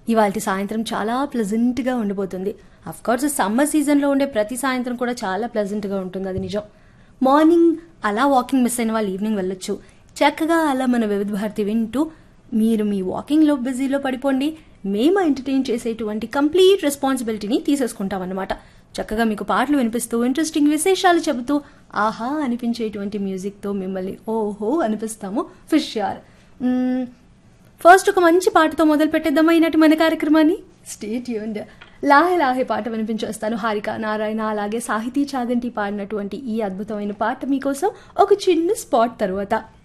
ఇవాళ సాయంత్రం చాలా ప్లెజెంట్గా ఉండిపోతుంది అఫ్ కోర్స్ సమ్మర్ సీజన్లో ఉండే ప్రతి సాయంత్రం కూడా చాలా ప్లెజెంట్గా ఉంటుంది అది నిజం మార్నింగ్ అలా వాకింగ్ మిస్ అయిన వాళ్ళు ఈవినింగ్ వెళ్ళొచ్చు చక్కగా అలా మన వివిధ భారతి వింటూ మీరు మీ వాకింగ్లో బిజీలో పడిపోండి మేము ఎంటర్టైన్ చేసేటువంటి కంప్లీట్ రెస్పాన్సిబిలిటీని తీసేసుకుంటామన్నమాట చక్కగా మీకు పాటలు వినిపిస్తూ ఇంట్రెస్టింగ్ విశేషాలు చెబుతూ ఆహా అనిపించేటువంటి మ్యూజిక్తో మిమ్మల్ని ఓహో అనిపిస్తాము ఫిష్యార్ ఫస్ట్ ఒక మంచి పాటతో మొదలు పెట్టేద్దామా ఈనాటి మన కార్యక్రమాన్ని స్టేట్ యూండ్ లాహే లాహే పాట వినిపించేస్తాను హారిక నారాయణ అలాగే సాహితీ చాగంటి పాడినటువంటి ఈ అద్భుతమైన పాట మీకోసం ఒక చిన్న స్పాట్ తర్వాత